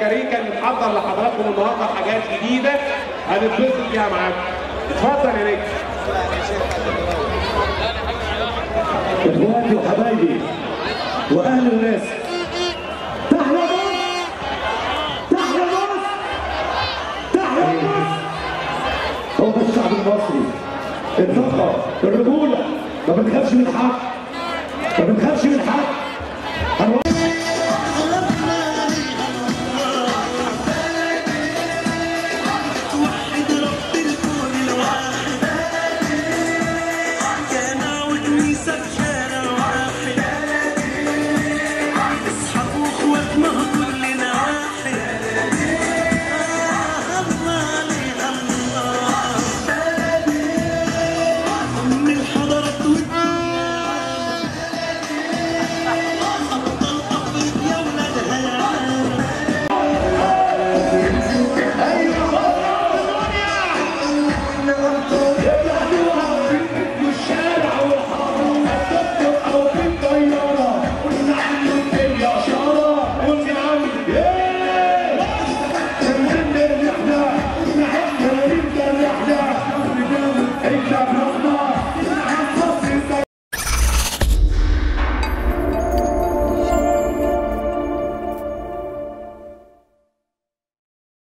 كاريكا اللي محضر لحضراتكم النهارده حاجات جديده هنتبسط بيها معاكم اتفضل يا نجم اخواتي وحبايبي واهل الناس تحيا مصر تحيا مصر تحيا مصر هو ده الشعب المصري الثقة الرجولة ما بنخافش من حد ما بنخافش من حد هنوقف وحد رب الكون الواحد جامع وكنيسة بشارع واحد اصحاب واخوات ما هو كلنا واحد آه الله علينا الله أم الحضارات والدين أبطال أفريقيا ولادها يا عالم